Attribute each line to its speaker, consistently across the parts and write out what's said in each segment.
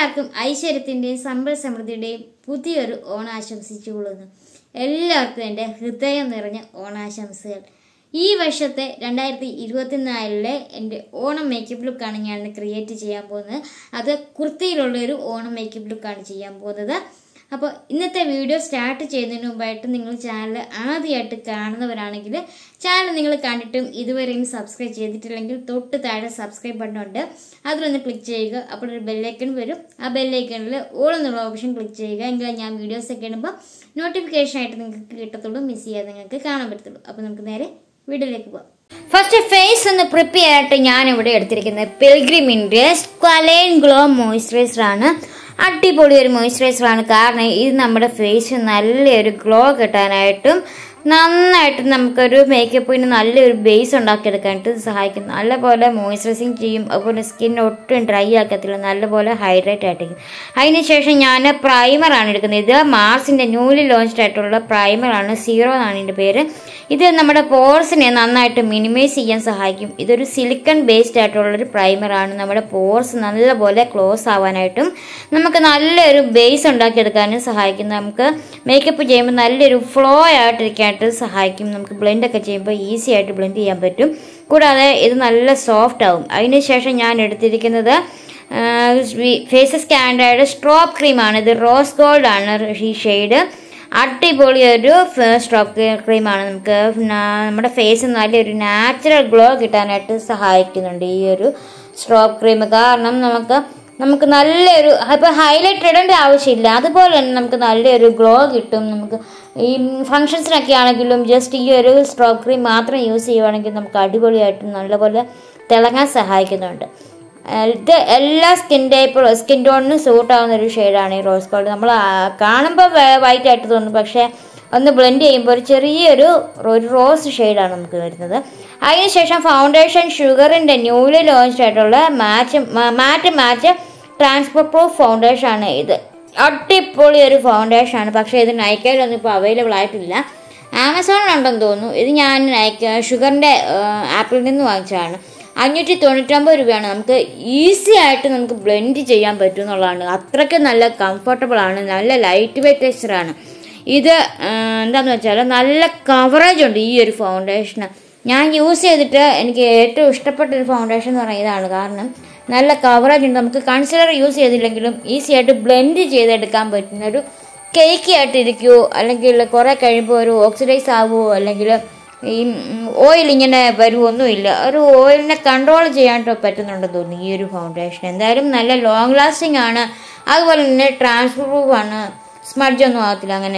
Speaker 1: എല്ലാവർക്കും ഐശ്വര്യത്തിൻ്റെയും സമ്പൽ സമൃദ്ധിയുടെയും പുതിയൊരു ഓണാശംസിച്ചു കൊള്ളുന്നു എല്ലാവർക്കും എൻ്റെ ഹൃദയം നിറഞ്ഞ ഓണാശംസകൾ ഈ വർഷത്തെ രണ്ടായിരത്തി ഇരുപത്തിനാലിലെ എൻ്റെ ഓണം മേക്കപ്പ് ലുക്കാണ് ഞാൻ ക്രിയേറ്റ് ചെയ്യാൻ പോകുന്നത് അത് കുർത്തിയിലുള്ളൊരു ഓണം മേക്കപ്പ് ലുക്കാണ് ചെയ്യാൻ പോകുന്നത് അപ്പോൾ ഇന്നത്തെ വീഡിയോ സ്റ്റാർട്ട് ചെയ്യുന്നതിന് മുമ്പായിട്ട് നിങ്ങൾ ചാനൽ ആദ്യമായിട്ട് കാണുന്നവരാണെങ്കിൽ ചാനൽ നിങ്ങൾ കണ്ടിട്ടും ഇതുവരെയും സബ്സ്ക്രൈബ് ചെയ്തിട്ടില്ലെങ്കിൽ തൊട്ട് താഴെ സബ്സ്ക്രൈബ് ബട്ടൺ ഉണ്ട് അതിലൊന്ന് ക്ലിക്ക് ചെയ്യുക അപ്പോൾ ഒരു ബെല്ലൈക്കൺ വരും ആ ബെല്ലൈക്കണിൽ ഓൾ എന്നുള്ള ഓപ്ഷൻ ക്ലിക്ക് ചെയ്യുക എങ്കിൽ ഞാൻ വീഡിയോസ് ഒക്കെ ഇടുമ്പോൾ നോട്ടിഫിക്കേഷൻ ആയിട്ട് നിങ്ങൾക്ക് കിട്ടത്തുള്ളൂ മിസ് ചെയ്യാതെ നിങ്ങൾക്ക് കാണാൻ പറ്റത്തുള്ളൂ അപ്പോൾ നമുക്ക് നേരെ വീഡിയോയിലേക്ക് പോകാം ഫസ്റ്റ് ഫേസ് ഒന്ന് പ്രിപ്പയർ ആയിട്ട് ഞാൻ ഇവിടെ എടുത്തിരിക്കുന്നത് പിൽഗ്രിമിൻ്റെ സ്ക്വലൈൻ ഗ്ലോ മോയ്സ്ചറൈസർ ആണ് അടിപൊളി ഒരു മോയ്സ്ചറൈസർ ആണ് കാരണം ഇത് നമ്മുടെ ഫേസ് നല്ലൊരു ഗ്ലോ കിട്ടാനായിട്ടും നന്നായിട്ട് നമുക്കൊരു മേക്കപ്പിന് നല്ലൊരു ബേസ് ഉണ്ടാക്കിയെടുക്കാനായിട്ട് സഹായിക്കും നല്ലപോലെ മോയ്സ്ചറൈസിങ് ചെയ്യും അതുപോലെ സ്കിൻ ഒട്ടും ഡ്രൈ ആക്കത്തില്ല നല്ലപോലെ ഹൈഡ്രേറ്റ് ആയിട്ടിരിക്കും അതിനുശേഷം ഞാൻ പ്രൈമറാണ് എടുക്കുന്നത് ഇത് മാർസിൻ്റെ ന്യൂലി ലോഞ്ച്ഡ് ആയിട്ടുള്ള പ്രൈമറാണ് സീറോ എന്നാണ് ഇതിൻ്റെ പേര് ഇത് നമ്മുടെ പോർസിനെ നന്നായിട്ട് മിനിമൈസ് ചെയ്യാൻ സഹായിക്കും ഇതൊരു സിലിക്കൺ ബേസ്ഡ് ആയിട്ടുള്ളൊരു പ്രൈമറാണ് നമ്മുടെ പോർസ് നല്ലപോലെ ക്ലോസ് ആവാനായിട്ടും നമുക്ക് നല്ലൊരു ബേസ് ഉണ്ടാക്കിയെടുക്കാനും സഹായിക്കും നമുക്ക് മേക്കപ്പ് ചെയ്യുമ്പോൾ നല്ലൊരു ഫ്ലോ ആയിട്ടിരിക്കാനായിട്ട് സഹായിക്കും നമുക്ക് ബ്ലെൻഡൊക്കെ ചെയ്യുമ്പോൾ ഈസി ആയിട്ട് ബ്ലെൻഡ് ചെയ്യാൻ പറ്റും കൂടാതെ ഇത് നല്ല സോഫ്റ്റ് ആവും അതിനുശേഷം ഞാൻ എടുത്തിരിക്കുന്നത് ഫേസ് സ്കാൻഡേർഡ് സ്ട്രോപ്പ് ക്രീമാണ് ഇത് റോസ് ഗോൾഡ് ആണ് ഈ ഷെയ്ഡ് അടിപൊളി ഒരു സ്ട്രോപ്പ് ക്രീമാണ് നമുക്ക് നമ്മുടെ ഫേസ് നല്ലൊരു നാച്ചുറൽ ഗ്ലോ കിട്ടാനായിട്ട് സഹായിക്കുന്നുണ്ട് ഈ ഒരു സ്ട്രോപ്പ് ക്രീം കാരണം നമുക്ക് നമുക്ക് നല്ലൊരു ഇപ്പോൾ ഹൈലൈറ്റ് ഇടേണ്ട ആവശ്യമില്ല അതുപോലെ തന്നെ നമുക്ക് നല്ലൊരു ഗ്ലോ കിട്ടും നമുക്ക് ഈ ഫങ്ഷൻസിനൊക്കെ ആണെങ്കിലും ജസ്റ്റ് ഈ ഒരു സ്ട്രോപ്പ് ക്രീം മാത്രം യൂസ് ചെയ്യുവാണെങ്കിൽ നമുക്ക് അടിപൊളിയായിട്ട് നല്ലപോലെ തിളങ്ങാൻ സഹായിക്കുന്നുണ്ട് ഇത് എല്ലാ സ്കിൻ ടൈപ്പ് സ്കിൻ ടോണിനും സൂട്ട് ആവുന്ന ഒരു ഷെയ്ഡാണ് ഈ റോസ് ഗോൾഡ് നമ്മൾ കാണുമ്പോൾ വൈറ്റ് ആയിട്ട് തോന്നും പക്ഷേ ഒന്ന് ബ്ലെൻഡ് ചെയ്യുമ്പോൾ ഒരു ചെറിയൊരു ഒരു റോസ് ഷെയ്ഡാണ് നമുക്ക് വരുന്നത് അതിനുശേഷം ഫൗണ്ടേഷൻ ഷുഗറിൻ്റെ ന്യൂലി ലോഞ്ച് ആയിട്ടുള്ള match matte match transfer proof foundation ആണ് ഇത് അടിപൊളി ഒരു ഫൗണ്ടേഷൻ ആണ് പക്ഷേ ഇത് നൈക്കയിലൊന്നും ഇപ്പോൾ അവൈലബിൾ ആയിട്ടില്ല ആമസോണിലുണ്ടെന്ന് തോന്നുന്നു ഇത് ഞാൻ നൈക്ക ഷുഗറിൻ്റെ ആപ്പിൽ നിന്ന് വാങ്ങിച്ചതാണ് അഞ്ഞൂറ്റി തൊണ്ണൂറ്റൊമ്പത് രൂപയാണ് നമുക്ക് ഈസി ആയിട്ട് നമുക്ക് ബ്ലെൻഡ് ചെയ്യാൻ പറ്റും എന്നുള്ളതാണ് അത്രയ്ക്ക് നല്ല കംഫർട്ടബിൾ ആണ് നല്ല ലൈറ്റ് വെയിറ്റ് ടെക്സ്ചറാണ് ഇത് എന്താന്ന് വെച്ചാൽ നല്ല കവറേജ് ഉണ്ട് ഈ ഒരു ഫൗണ്ടേഷന് ഞാൻ യൂസ് ചെയ്തിട്ട് എനിക്ക് ഏറ്റവും ഇഷ്ടപ്പെട്ട ഒരു ഫൗണ്ടേഷൻ എന്ന് പറയുന്നത് ഇതാണ് കാരണം നല്ല കവറേജ് ഉണ്ട് നമുക്ക് കൺസിലർ യൂസ് ചെയ്തില്ലെങ്കിലും ഈസി ആയിട്ട് ബ്ലെൻഡ് ചെയ്തെടുക്കാൻ പറ്റുന്ന ഒരു കേക്ക് ആയിട്ടിരിക്കുമോ അല്ലെങ്കിൽ കുറേ കഴിയുമ്പോൾ ഒരു ഓക്സിഡൈസ് ആവുമോ അല്ലെങ്കിൽ ഈ ഓയിൽ ഇങ്ങനെ വരുമൊന്നുമില്ല ഒരു ഓയിലിനെ കൺട്രോൾ ചെയ്യാനായിട്ട് പറ്റുന്നുണ്ടെന്ന് തോന്നുന്നു ഈ ഒരു ഫൗണ്ടേഷൻ എന്തായാലും നല്ല ലോങ് ലാസ്റ്റിംഗ് ആണ് അതുപോലെ തന്നെ ട്രാൻസ്ഫർ പ്രൂഫ് ആണ് സ്മഡ്ജ് ഒന്നും ആകത്തില്ല അങ്ങനെ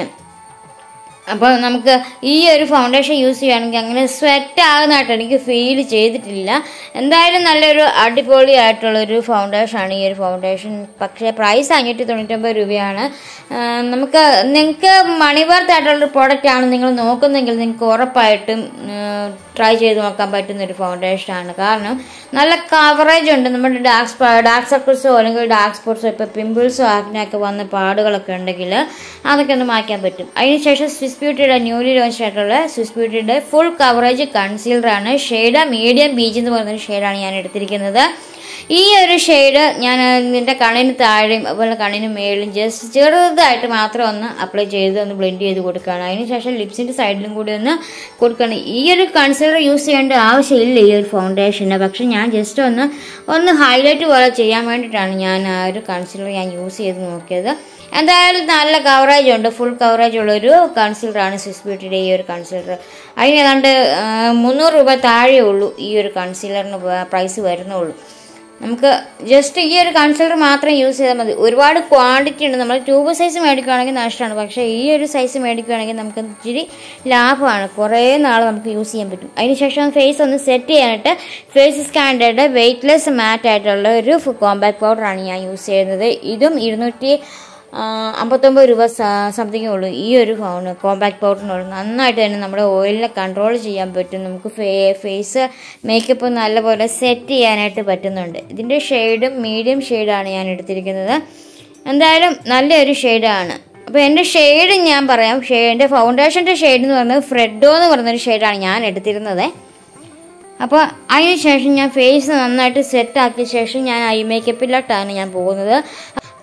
Speaker 1: അപ്പോൾ നമുക്ക് ഈ ഒരു ഫൗണ്ടേഷൻ യൂസ് ചെയ്യുകയാണെങ്കിൽ അങ്ങനെ സ്വെറ്റ് ആകുന്നതായിട്ട് എനിക്ക് ഫീൽ ചെയ്തിട്ടില്ല എന്തായാലും നല്ലൊരു അടിപൊളി ആയിട്ടുള്ളൊരു ഫൗണ്ടേഷനാണ് ഈ ഒരു ഫൗണ്ടേഷൻ പക്ഷേ പ്രൈസ് അഞ്ഞൂറ്റി തൊണ്ണൂറ്റൊമ്പത് രൂപയാണ് നമുക്ക് നിങ്ങൾക്ക് മണി വർത്ത് ആയിട്ടുള്ളൊരു പ്രോഡക്റ്റ് ആണ് നിങ്ങൾ നോക്കുന്നെങ്കിൽ നിങ്ങൾക്ക് ഉറപ്പായിട്ടും ട്രൈ ചെയ്ത് നോക്കാൻ പറ്റുന്ന ഒരു ഫൗണ്ടേഷനാണ് കാരണം നല്ല കവറേജ് ഉണ്ട് നമ്മുടെ ഡാർക്ക് ഡാർക്ക് സർക്കിൾസോ അല്ലെങ്കിൽ ഡാർക്ക് സ്പോട്ട്സോ ഇപ്പോൾ പിമ്പിൾസോ ആക്നെയൊക്കെ വന്ന പാടുകളൊക്കെ ഉണ്ടെങ്കിൽ അതൊക്കെ ഒന്ന് മാറ്റാൻ പറ്റും അതിനുശേഷം സ്വിസ് ബ്യൂട്ടിയുടെ ന്യൂലി ലോഞ്ച് ആയിട്ടുള്ള സ്വിസ് ബ്യൂട്ടിയുടെ ഫുൾ കവറേജ് കൺസീലറാണ് ഷെയ്ഡ് മീഡിയം ബീച്ച് എന്ന് പറയുന്ന ഷെയ്ഡാണ് ഞാൻ എടുത്തിരിക്കുന്നത് ഈ ഒരു ഷെയ്ഡ് ഞാൻ ഇതിൻ്റെ കണ്ണിന് താഴെയും അതുപോലെ കണ്ണിന് മേളിലും ജസ്റ്റ് ചെറുതായിട്ട് മാത്രം ഒന്ന് അപ്ലൈ ചെയ്ത് ഒന്ന് ബ്ലെൻഡ് ചെയ്ത് കൊടുക്കുകയാണ് അതിനുശേഷം ലിപ്സിൻ്റെ സൈഡിലും കൂടി ഒന്ന് കൊടുക്കണം ഈ ഒരു കൺസീലർ യൂസ് ചെയ്യേണ്ട ആവശ്യമില്ല ഈ ഒരു ഫൗണ്ടേഷന് പക്ഷെ ഞാൻ ജസ്റ്റ് ഒന്ന് ഒന്ന് ഹൈലൈറ്റ് പോലെ ചെയ്യാൻ വേണ്ടിയിട്ടാണ് ഞാൻ ആ ഒരു കൺസീലർ ഞാൻ യൂസ് ചെയ്ത് നോക്കിയത് എന്തായാലും നല്ല കവറേജ് ഉണ്ട് ഫുൾ കവറേജ് ഉള്ളൊരു കൺസീലറാണ് സ്വിസ് ബ്യൂട്ടിയുടെ ഈ ഒരു കൺസീലർ അതിന് ഏതാണ്ട് മുന്നൂറ് രൂപ താഴെ ഉള്ളൂ ഈ ഒരു കൺസീലറിന് പ്രൈസ് വരുന്നുള്ളൂ നമുക്ക് ജസ്റ്റ് ഈ ഒരു കൺസീലർ മാത്രം യൂസ് ചെയ്താൽ മതി ഒരുപാട് ക്വാണ്ടിറ്റി ഉണ്ട് നമ്മൾ ട്യൂബ് സൈസ് മേടിക്കുകയാണെങ്കിൽ നഷ്ടമാണ് പക്ഷേ ഈ ഒരു സൈസ് മേടിക്കുകയാണെങ്കിൽ നമുക്ക് ഇച്ചിരി ലാഭമാണ് കുറേ നാൾ നമുക്ക് യൂസ് ചെയ്യാൻ പറ്റും അതിനുശേഷം ഫേസ് ഒന്ന് സെറ്റ് ചെയ്യാനായിട്ട് ഫേസ് സ്കാൻഡേർഡ് വെയ്റ്റ്ലെസ് മാറ്റ് ആയിട്ടുള്ള ഒരു കോമ്പാക്ട് പൗഡറാണ് ഞാൻ യൂസ് ചെയ്യുന്നത് ഇതും ഇരുന്നൂറ്റി അമ്പത്തൊമ്പത് രൂപ സംതിങ്ങേ ഉള്ളൂ ഈ ഒരു ഫൗണ്ട് കോമ്പാക്ട് പൗഡറിനുള്ളൂ നന്നായിട്ട് തന്നെ നമ്മുടെ ഓയിലിനെ കൺട്രോൾ ചെയ്യാൻ പറ്റും നമുക്ക് ഫേ ഫേസ് മേക്കപ്പ് നല്ലപോലെ സെറ്റ് ചെയ്യാനായിട്ട് പറ്റുന്നുണ്ട് ഇതിൻ്റെ ഷെയ്ഡും മീഡിയം ഷെയ്ഡാണ് ഞാൻ എടുത്തിരിക്കുന്നത് എന്തായാലും നല്ലൊരു ഷെയ്ഡാണ് അപ്പോൾ എൻ്റെ ഷെയ്ഡ് ഞാൻ പറയാം ഷെയ്ഡ് എൻ്റെ ഫൗണ്ടേഷൻ്റെ ഷെയ്ഡ് എന്ന് പറയുന്നത് ഫ്രെഡോ എന്ന് പറയുന്നൊരു ഷെയ്ഡാണ് ഞാൻ എടുത്തിരുന്നത് അപ്പോൾ അതിന് ശേഷം ഞാൻ ഫേസ് നന്നായിട്ട് സെറ്റ് ആക്കിയ ശേഷം ഞാൻ ഐ മേക്കപ്പിലോട്ടാണ് ഞാൻ പോകുന്നത്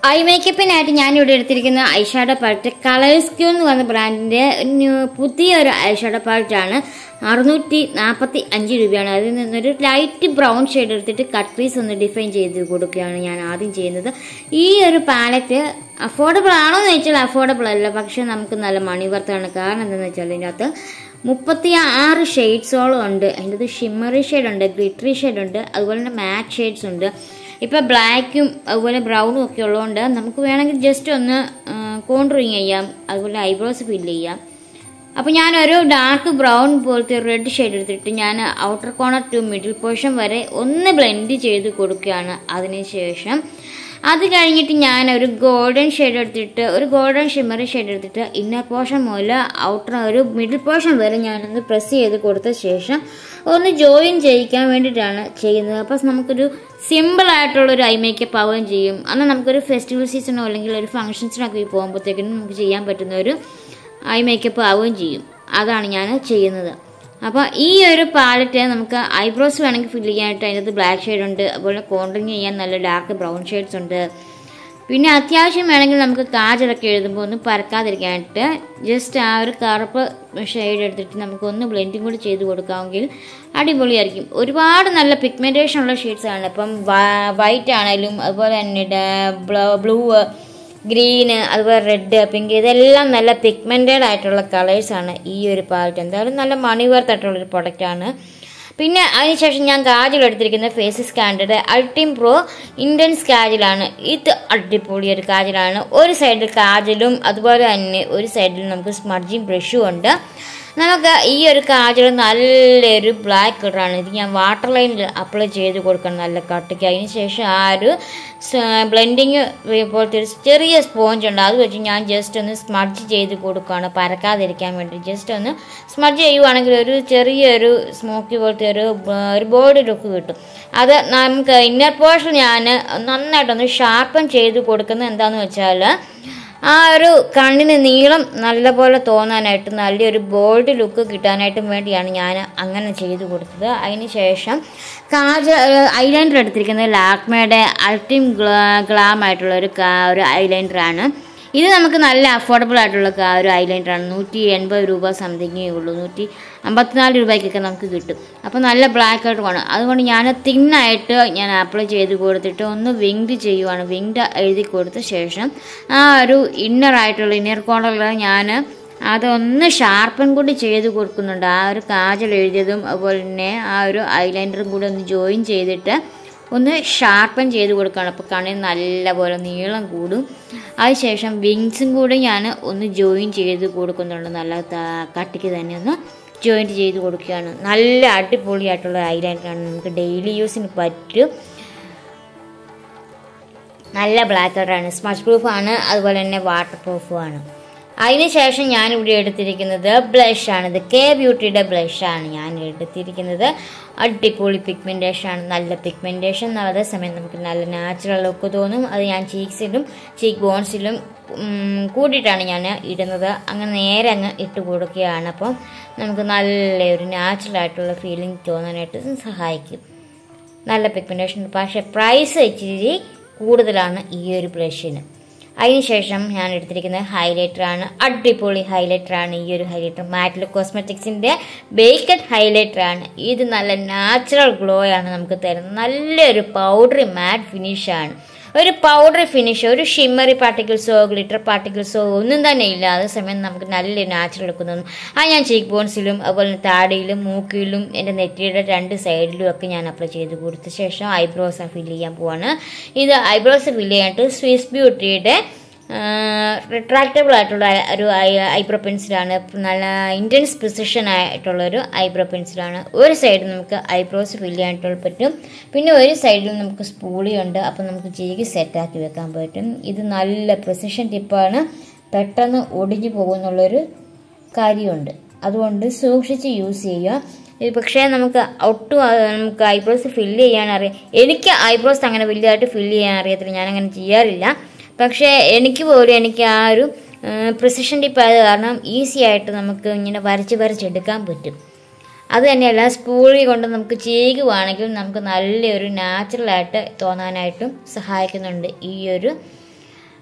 Speaker 1: ഐ മേക്കപ്പിനായിട്ട് ഞാൻ ഇവിടെ എടുത്തിരിക്കുന്ന ഐഷാഡോ പാലറ്റ് കളേഴ്സ് ക്യൂ എന്ന് പറഞ്ഞ ബ്രാൻഡിന്റെ ന്യൂ- പുതിയൊരു ഐഷാഡോ പാലറ്റ് ആണ് അറുന്നൂറ്റി നാൽപ്പത്തി അഞ്ച് രൂപയാണ് അതിൽ നിന്നൊരു ലൈറ്റ് ബ്രൗൺ ഷെയ്ഡ് എടുത്തിട്ട് കട്ട് പീസ് ഒന്ന് ഡിഫൈൻ ചെയ്ത് കൊടുക്കുകയാണ് ഞാൻ ആദ്യം ചെയ്യുന്നത് ഈ ഒരു പാലറ്റ് അഫോർഡബിൾ ആണോ എന്ന് ചോദിച്ചാൽ അഫോർഡബിൾ അല്ല പക്ഷെ നമുക്ക് നല്ല മണി വർത്താണ് കാരണം എന്താണെന്ന് വെച്ചാൽ ഇതിൻ്റെ അകത്ത് മുപ്പത്തി ആറ് ഷെയ്ഡ്സോളം ഉണ്ട് അതിൻ്റെ അത് ഷിമ്മറി ഷെയ്ഡ് ഉണ്ട് ഗ്ലിറ്ററി ഷെയ്ഡ് ഉണ്ട് അതുപോലെ തന്നെ മാറ്റ് ഷെയ്ഡ്സ് ഉണ്ട് ഇപ്പം ബ്ലാക്കും അതുപോലെ ബ്രൗണും ഒക്കെ ഉള്ളതുകൊണ്ട് നമുക്ക് വേണമെങ്കിൽ ജസ്റ്റ് ഒന്ന് കോൺട്രിങ് ചെയ്യാം അതുപോലെ ഐബ്രോസ് ഫില്ല് ചെയ്യാം അപ്പോൾ ഞാനൊരു ഡാർക്ക് ബ്രൗൺ പോലത്തെ റെഡ് ഷെയ്ഡ് എടുത്തിട്ട് ഞാൻ outer corner to middle portion വരെ ഒന്ന് ബ്ലെൻഡ് ചെയ്ത് കൊടുക്കുകയാണ് അതിനുശേഷം അത് കഴിഞ്ഞിട്ട് ഞാൻ ഒരു ഗോൾഡൻ ഷെയ്ഡ് എടുത്തിട്ട് ഒരു ഗോൾഡൻ ഷിമ്മറി ഷെയ്ഡ് എടുത്തിട്ട് ഇന്നർ പോർഷൻ മുതൽ ഔട്ടർ ഒരു മിഡിൽ പോർഷൻ വരെ ഞാനൊന്ന് പ്രസ് ചെയ്ത് കൊടുത്ത ശേഷം ഒന്ന് ജോയിൻ ചെയ്യിക്കാൻ വേണ്ടിയിട്ടാണ് ചെയ്യുന്നത് അപ്പോൾ നമുക്കൊരു സിമ്പിൾ ആയിട്ടുള്ള ഒരു ഐ മേക്കപ്പ് ആവുകയും ചെയ്യും അന്ന് നമുക്കൊരു ഫെസ്റ്റിവൽ സീസണോ അല്ലെങ്കിൽ ഒരു ഫംഗ്ഷൻസിനൊക്കെ പോകുമ്പോഴത്തേക്കിനും നമുക്ക് ചെയ്യാൻ പറ്റുന്ന ഒരു ഐ മേക്കപ്പ് ആവുകയും ചെയ്യും അതാണ് ഞാൻ ചെയ്യുന്നത് അപ്പോൾ ഈ ഒരു പാലറ്റ് നമുക്ക് ഐബ്രോസ് വേണമെങ്കിൽ ഫില്ല് ചെയ്യാനായിട്ട് അതിനകത്ത് ബ്ലാക്ക് ഷെയ്ഡ് ഉണ്ട് അതുപോലെ കോണ്ടറിങ് ചെയ്യാൻ നല്ല ഡാർക്ക് ബ്രൗൺ ഷെയ്ഡ്സ് ഉണ്ട് പിന്നെ അത്യാവശ്യം വേണമെങ്കിൽ നമുക്ക് കാജലൊക്കെ എഴുതുമ്പോൾ ഒന്ന് പരക്കാതിരിക്കാനായിട്ട് ജസ്റ്റ് ആ ഒരു കറുപ്പ് ഷെയ്ഡ് എടുത്തിട്ട് നമുക്ക് ഒന്ന് ബ്ലെൻഡിങ് കൂടി ചെയ്ത് കൊടുക്കാമെങ്കിൽ അടിപൊളിയായിരിക്കും ഒരുപാട് നല്ല പിഗ്മെൻറ്റേഷൻ ഉള്ള ഷെയ്ഡ്സ് ആണ് ഇപ്പം വൈറ്റ് ആണെങ്കിലും അതുപോലെ തന്നെ ബ്ലൂ ഗ്രീന് അതുപോലെ റെഡ് പിങ്ക് ഇതെല്ലാം നല്ല പിഗ്മെൻറ്റഡ് ആയിട്ടുള്ള കളേഴ്സാണ് ഈ ഒരു പാലറ്റ് എന്തായാലും നല്ല മണി വർത്ത് ആയിട്ടുള്ളൊരു പ്രൊഡക്റ്റാണ് പിന്നെ അതിനുശേഷം ഞാൻ കാജൽ എടുത്തിരിക്കുന്നത് ഫേസസ് കാൻഡഡ് അൾട്ടിം പ്രോ ഇൻഡൻസ് കാജലാണ് ഇത് അടിപൊളി ഒരു കാജലാണ് ഒരു സൈഡിൽ കാജലും അതുപോലെ തന്നെ ഒരു സൈഡിൽ നമുക്ക് സ്മഡ്ജിങ് ബ്രഷും ഉണ്ട് നമുക്ക് ഈ ഒരു കാജൽ നല്ലൊരു ബ്ലാക്ക് കളറാണ് ഇത് ഞാൻ വാട്ടർ ലൈനിൽ അപ്ലൈ ചെയ്ത് കൊടുക്കണം നല്ല കട്ടിക്ക് അതിന് ശേഷം ആ ഒരു ബ്ലെൻഡിങ് പോലത്തെ ഒരു ചെറിയ സ്പോഞ്ച് ഉണ്ട് അത് വെച്ച് ഞാൻ ജസ്റ്റ് ഒന്ന് സ്മഡ്ജ് ചെയ്ത് കൊടുക്കുകയാണ് പരക്കാതിരിക്കാൻ വേണ്ടി ജസ്റ്റ് ഒന്ന് സ്മഡ്ജ് ചെയ്യുവാണെങ്കിൽ ഒരു ചെറിയൊരു സ്മോക്കി പോലത്തെ ഒരു ബ- ഒരു ബോഡി ലുക്ക് കിട്ടും അത് നമുക്ക് ഇന്നർ പോർഷൻ ഞാൻ നന്നായിട്ടൊന്ന് ഷാർപ്പൻ ചെയ്ത് കൊടുക്കുന്നത് എന്താണെന്ന് വെച്ചാൽ ആ ഒരു കണ്ണിന് നീളം നല്ലപോലെ തോന്നാനായിട്ട് നല്ലൊരു ബോൾഡ് ലുക്ക് കിട്ടാനായിട്ടും വേണ്ടിയാണ് ഞാൻ അങ്ങനെ ചെയ്തു കൊടുത്തത് അതിന് ശേഷം കാജ ഐലൈനർ എടുത്തിരിക്കുന്നത് ലാക്മയുടെ അൾട്ടിം ഗ്ലാം ആയിട്ടുള്ള ഒരു കാ- ഒരു ഐലൈനറാണ് ഇത് നമുക്ക് നല്ല അഫോർഡബിൾ ആയിട്ടുള്ള കാ- ഒരു ഐലൈനറാണ് നൂറ്റി എൺപത് രൂപ സംതിങ്ങേ ഉള്ളൂ നൂറ്റി അമ്പത്തിനാല് രൂപയ്ക്കൊക്കെ നമുക്ക് കിട്ടും അപ്പോൾ നല്ല ബ്ലാക്ക് ആയിട്ട് വേണം അതുകൊണ്ട് ഞാൻ തിന്നായിട്ട് ഞാൻ അപ്ലൈ ചെയ്ത് കൊടുത്തിട്ട് ഒന്ന് വിങ്ഡ് ചെയ്യുവാണ് വിങ്ഡ് എഴുതി കൊടുത്ത ശേഷം ആ ഒരു ഇന്നർ ആയിട്ടുള്ള ഇന്നർ കോർണറിൽ ഞാൻ അതൊന്ന് ഷാർപ്പൻ കൂടി ചെയ്ത് കൊടുക്കുന്നുണ്ട് ആ ഒരു കാജൽ എഴുതിയതും അതുപോലെ തന്നെ ആ ഒരു ഐലൈനറും കൂടി ഒന്ന് ജോയിൻ ചെയ്തിട്ട് ഒന്ന് ഷാർപ്പൻ ചെയ്ത് കൊടുക്കുകയാണ് അപ്പോൾ കണ്ണിന് നല്ലപോലെ നീളം കൂടും അതിനുശേഷം വിങ്സും കൂടി ഞാൻ ഒന്ന് ജോയിൻ ചെയ്ത് കൊടുക്കുന്നുണ്ട് നല്ല ത- കട്ടിക്ക് തന്നെ ഒന്ന് ജോയിൻറ്റ് ചെയ്ത് കൊടുക്കുകയാണ് നല്ല അടിപൊളിയായിട്ടുള്ള ഐലൈനറാണ് നമുക്ക് ഡെയിലി യൂസിന് പറ്റും നല്ല ബ്ലാക്ക് കളറാണ് സ്മച്ച് പ്രൂഫാണ് അതുപോലെ തന്നെ വാട്ടർ പ്രൂഫുമാണ് അതിനുശേഷം ഞാൻ ഇവിടെ എടുത്തിരിക്കുന്നത് ബ്ലഷ് ആണ് ഇത് കെ ബ്യൂട്ടിയുടെ ബ്ലഷ് ആണ് ഞാൻ എടുത്തിരിക്കുന്നത് അടിപൊളി പിഗ്മെൻറ്റേഷൻ ആണ് നല്ല പിഗ്മെൻറ്റേഷൻ അതേസമയം നമുക്ക് നല്ല നാച്ചുറൽ ലുക്ക് തോന്നും അത് ഞാൻ ചീക്സിലും ചീക്ക് ബോൺസിലും കൂടിയിട്ടാണ് ഞാൻ ഇടുന്നത് അങ്ങനെ നേരെ അങ്ങ് ഇട്ട് കൊടുക്കുകയാണ് അപ്പം നമുക്ക് നല്ലൊരു നാച്ചുറൽ ആയിട്ടുള്ള ഫീലിംഗ് തോന്നാനായിട്ട് സഹായിക്കും നല്ല പിഗ്മെൻറ്റേഷൻ പക്ഷേ പ്രൈസ് ഇച്ചിരി കൂടുതലാണ് ഈ ഒരു ബ്ലഷിന് അതിനുശേഷം ഞാൻ എടുത്തിരിക്കുന്നത് ഹൈലൈറ്റർ ആണ് അടിപൊളി ഹൈലൈറ്റർ ആണ് ഈ ഒരു ഹൈലൈറ്റർ മാറ്റിൽ കോസ്മെറ്റിക്സിന്റെ ബേക്കഡ് ഹൈലൈറ്റർ ആണ് ഇത് നല്ല നാച്ചുറൽ ഗ്ലോ ആണ് നമുക്ക് തരുന്നത് നല്ലൊരു പൗഡറി മാറ്റ് ഫിനിഷ് ആണ് ഒരു പൗഡർ ഫിനിഷ് ഒരു ഷിമ്മറി പാർട്ടിക്കിൾസോ ഗ്ലിറ്റർ പാർട്ടിക്കിൾസോ ഒന്നും തന്നെ ഇല്ല അതേസമയം നമുക്ക് നല്ല നാച്ചുറൽ ലുക്ക് തോന്നും ആ ഞാൻ ചീക്ക് ബോൺസിലും അതുപോലെ തന്നെ താടിയിലും മൂക്കിലും എൻ്റെ നെറ്റിയുടെ രണ്ട് സൈഡിലും ഒക്കെ ഞാൻ അപ്ലൈ ചെയ്ത് കൊടുത്ത ശേഷം ഐബ്രോസ് ഫില്ല് ചെയ്യാൻ പോവാണ് ഇത് ഐബ്രോസ് ഫില്ല് ചെയ്യാനായിട്ട് സ്വിസ് ബ്യൂട്ടിയുടെ റിട്രാക്റ്റബിൾ ആയിട്ടുള്ള ഒരു ഐബ്രോ പെൻസിലാണ് നല്ല ഇൻറ്റൻസ് പ്രിസിഷൻ ആയിട്ടുള്ള ഒരു ഐബ്രോ പെൻസിലാണ് ഒരു സൈഡ് നമുക്ക് ഐബ്രോസ് ഫില്ല് ചെയ്യാനായിട്ട് പറ്റും പിന്നെ ഒരു സൈഡിൽ നമുക്ക് സ്പൂളി ഉണ്ട് അപ്പം നമുക്ക് ചീകി സെറ്റാക്കി വെക്കാൻ പറ്റും ഇത് നല്ല പ്രിസിഷൻ ടിപ്പാണ് പെട്ടെന്ന് ഒടിഞ്ഞു പോകുന്നുള്ളൊരു കാര്യമുണ്ട് അതുകൊണ്ട് സൂക്ഷിച്ച് യൂസ് ചെയ്യുക ഇത് പക്ഷേ നമുക്ക് ഒട്ടും ആ, നമുക്ക് ഐബ്രോസ് ഫില്ല് ചെയ്യാൻ അറിയാം എനിക്ക് ഐബ്രോസ് അങ്ങനെ വലിയതായിട്ട് ഫില്ല് ചെയ്യാൻ അറിയത്തില്ല ഞാൻ അങ്ങനെ ചെയ്യാറില്ല പക്ഷേ എനിക്ക് പോലും എനിക്ക് ആ ഒരു പ്രിസിഷൻ ടിപ്പ് ആയത് കാരണം ഈസി ആയിട്ട് നമുക്ക് ഇങ്ങനെ വരച്ച് വരച്ചെടുക്കാൻ പറ്റും അത് തന്നെയല്ല സ്പൂളി കൊണ്ട് നമുക്ക് ചെയ്യുവാണെങ്കിൽ നമുക്ക് നല്ലൊരു നാച്ചുറലായിട്ട് തോന്നാനായിട്ടും സഹായിക്കുന്നുണ്ട് ഈ ഒരു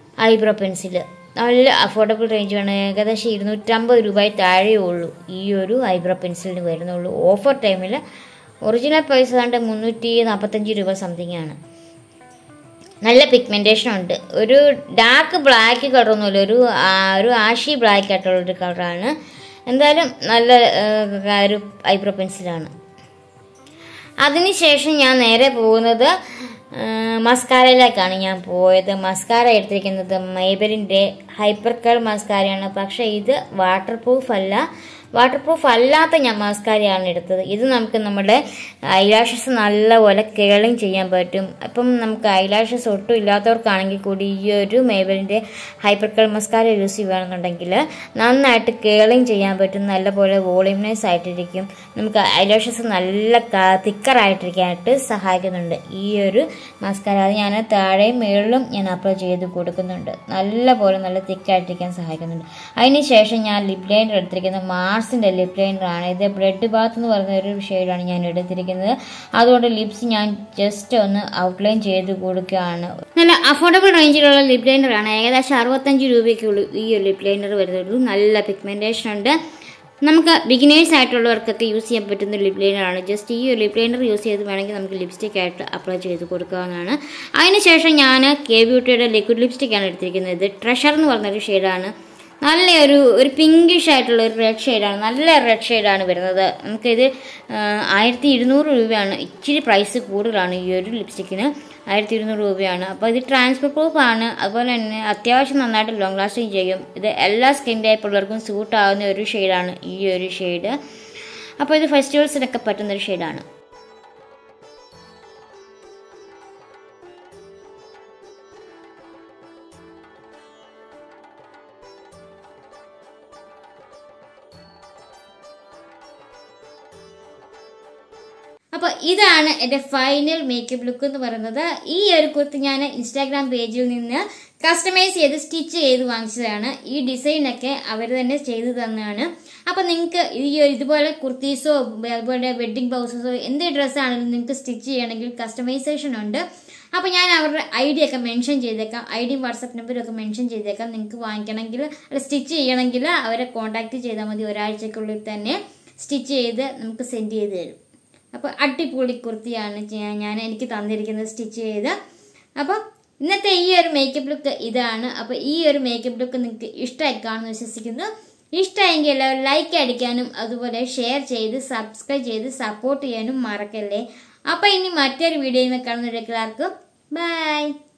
Speaker 1: ഐബ്രോ പെൻസിൽ നല്ല അഫോർഡബിൾ റേഞ്ചാണ് ഏകദേശം ഇരുന്നൂറ്റമ്പത് രൂപയിൽ താഴെ ഉള്ളൂ ഈ ഒരു ഐബ്രോ പെൻസിലിന് വരുന്നുള്ളൂ ഓഫർ ടൈമിൽ ഒറിജിനൽ പ്രൈസ് കണ്ട് മുന്നൂറ്റി നാൽപ്പത്തഞ്ച് രൂപ സംതിങ് ആണ് നല്ല പിഗ്മെൻറ്റേഷൻ ഉണ്ട് ഒരു ഡാർക്ക് ബ്ലാക്ക് കളറൊന്നുമില്ല ഒരു ആ, ഒരു ആഷി ബ്ലാക്ക് ആയിട്ടുള്ള ഒരു കളറാണ് എന്തായാലും നല്ല ആ, ഒരു ഐബ്രോ പെൻസിലാണ് അതിനുശേഷം ഞാൻ നേരെ പോകുന്നത് ആ, മസ്കാരയിലേക്കാണ് ഞാൻ പോയത് മസ്കാര എടുത്തിരിക്കുന്നത് മേബലിൻ്റെ ഹൈപ്പർ കൾ മസ്കാരയാണ് പക്ഷേ ഇത് വാട്ടർ പ്രൂഫ് അല്ല വാട്ടർ പ്രൂഫ് അല്ലാത്ത ഞാൻ മസ്കാരയാണ് എടുത്തത് ഇത് നമുക്ക് നമ്മുടെ ഐലാഷസ് നല്ലപോലെ കേളിങ് ചെയ്യാൻ പറ്റും അപ്പം നമുക്ക് ഐലാഷസ് ഒട്ടും ഇല്ലാത്തവർക്കാണെങ്കിൽ കൂടി ഈ ഒരു മേബലിൻ്റെ ഹൈപ്പർ കൾ മസ്കാര യൂസ് ചെയ്യുകയാണെന്നുണ്ടെങ്കിൽ നന്നായിട്ട് കേളിങ് ചെയ്യാൻ പറ്റും നല്ലപോലെ വോളിയംനൈസ് ആയിട്ടിരിക്കും നമുക്ക് ഐലാഷസ് നല്ല തിക്കറായിട്ടിരിക്കാനായിട്ട് സഹായിക്കുന്നുണ്ട് ഈ ഒരു മസ്കാര അത് ഞാൻ താഴെയും മുകളിലും ഞാൻ അപ്ലൈ ചെയ്ത് കൊടുക്കുന്നുണ്ട് നല്ലപോലെ നല്ല തിക്കായിട്ടിരിക്കാൻ സഹായിക്കുന്നുണ്ട് അതിനുശേഷം ഞാൻ ലിപ് ലൈനർ എടുത്തിരിക്കുന്നത് മാർസിൻ്റെ ലിപ് ലൈനർ ആണ് ഇത് ബ്രെഡ് ബാത്ത് എന്ന് പറയുന്ന ഒരു ഷെയ്ഡാണ് ഞാൻ എടുത്തിരിക്കുന്നത് അതുകൊണ്ട് ലിപ്സ് ഞാൻ ജസ്റ്റ് ഒന്ന് ഔട്ട്ലൈൻ ചെയ്ത് കൊടുക്കുകയാണ് നല്ല അഫോർഡബിൾ റേഞ്ചിലുള്ള ലിപ് ലൈനർ ആണ് ഏകദേശം അറുപത്തഞ്ച് രൂപയ്ക്കുള്ളൂ ഈ ഒരു ലിപ് ലൈനർ വരുന്നുള്ളൂ നല്ല പിഗ്മെൻറ്റേഷൻ ഉണ്ട് നമുക്ക് ബിഗിനേഴ്സ് ആയിട്ടുള്ളവർക്കൊക്കെ യൂസ് ചെയ്യാൻ പറ്റുന്ന ലിപ് ലൈനർ ആണ് ജസ്റ്റ് ഈ ഒരു ലിപ് ലൈനർ യൂസ് ചെയ്ത് വേണമെങ്കിൽ നമുക്ക് ലിപ്സ്റ്റിക് ആയിട്ട് അപ്ലൈ ചെയ്ത് കൊടുക്കാവുന്നതാണ് അതിനുശേഷം ഞാൻ കെ ബ്യൂട്ടിയുടെ ലിക്വിഡ് ലിപ്സ്റ്റിക് ആണ് എടുത്തിരിക്കുന്നത് ഇത് ട്രഷർ എന്ന് പറഞ്ഞൊരു ഷെയ്ഡാണ് നല്ല ഒരു ഒരു പിങ്കിഷ് ആയിട്ടുള്ള ഒരു റെഡ് ഷെയ്ഡാണ് നല്ല റെഡ് ഷെയ്ഡാണ് വരുന്നത് നമുക്കിത് ആയിരത്തി ഇരുന്നൂറ് രൂപയാണ് ഇച്ചിരി പ്രൈസ് കൂടുതലാണ് ഈ ഒരു ലിപ്സ്റ്റിക്കിന് ആയിരത്തി ഇരുന്നൂറ് രൂപയാണ് അപ്പോൾ ഇത് ട്രാൻസ്ഫർ പ്രൂഫ് ആണ് അതുപോലെ തന്നെ അത്യാവശ്യം നന്നായിട്ട് ലോങ് ലാസ്റ്റിംഗ് ചെയ്യും ഇത് എല്ലാ സ്കിൻ ടൈപ്പ് ഉള്ളവർക്കും സൂട്ട് ആവുന്ന ഒരു ഷെയ്ഡാണ് ഈ ഒരു ഷെയ്ഡ് അപ്പോൾ ഇത് ഫെസ്റ്റിവൽസിനൊക്കെ പറ്റുന്ന ഒരു ഷെയ്ഡാണ് അപ്പോൾ ഇതാണ് എൻ്റെ ഫൈനൽ മേക്കപ്പ് ലുക്ക് എന്ന് പറയുന്നത് ഈ ഒരു കുർത്തി ഞാൻ ഇൻസ്റ്റാഗ്രാം പേജിൽ നിന്ന് കസ്റ്റമൈസ് ചെയ്ത് സ്റ്റിച്ച് ചെയ്ത് വാങ്ങിച്ചതാണ് ഈ ഡിസൈനൊക്കെ അവർ തന്നെ ചെയ്തു തന്നതാണ് അപ്പോൾ നിങ്ങൾക്ക് ഈ ഒരു ഇതുപോലെ കുർത്തീസോ അതുപോലെ വെഡ്ഡിംഗ് ബ്ലൗസസോ എന്ത് ഡ്രസ്സാണെങ്കിലും നിങ്ങൾക്ക് സ്റ്റിച്ച് ചെയ്യണമെങ്കിൽ കസ്റ്റമൈസേഷൻ ഉണ്ട് അപ്പോൾ ഞാൻ അവരുടെ ഐ ഡി ഒക്കെ മെൻഷൻ ചെയ്തേക്കാം ഐ ഡിയും വാട്സപ്പ് നമ്പറും ഒക്കെ മെൻഷൻ ചെയ്തേക്കാം നിങ്ങൾക്ക് വാങ്ങിക്കണമെങ്കിൽ സ്റ്റിച്ച് ചെയ്യണമെങ്കിൽ അവരെ കോൺടാക്ട് ചെയ്താൽ മതി ഒരാഴ്ചക്കുള്ളിൽ തന്നെ സ്റ്റിച്ച് ചെയ്ത് നമുക്ക് സെൻഡ് ചെയ്ത് തരും അപ്പോൾ അടിപൊളി കുർത്തിയാണ് ഞാൻ ഞാൻ എനിക്ക് തന്നിരിക്കുന്നത് സ്റ്റിച്ച് ചെയ്ത് അപ്പോൾ ഇന്നത്തെ ഈ ഒരു മേക്കപ്പ് ലുക്ക് ഇതാണ് അപ്പോൾ ഈ ഒരു മേക്കപ്പ് ലുക്ക് നിങ്ങൾക്ക് ഇഷ്ടമായി കാണുമെന്ന് വിശ്വസിക്കുന്നു ഇഷ്ടമായെങ്കിൽ എല്ലാവരും ലൈക്ക് അടിക്കാനും അതുപോലെ ഷെയർ ചെയ്ത് സബ്സ്ക്രൈബ് ചെയ്ത് സപ്പോർട്ട് ചെയ്യാനും മറക്കല്ലേ അപ്പോൾ ഇനി മറ്റൊരു വീഡിയോയിൽ കാണുന്നവരൊക്കെ എല്ലാവർക്കും ബൈ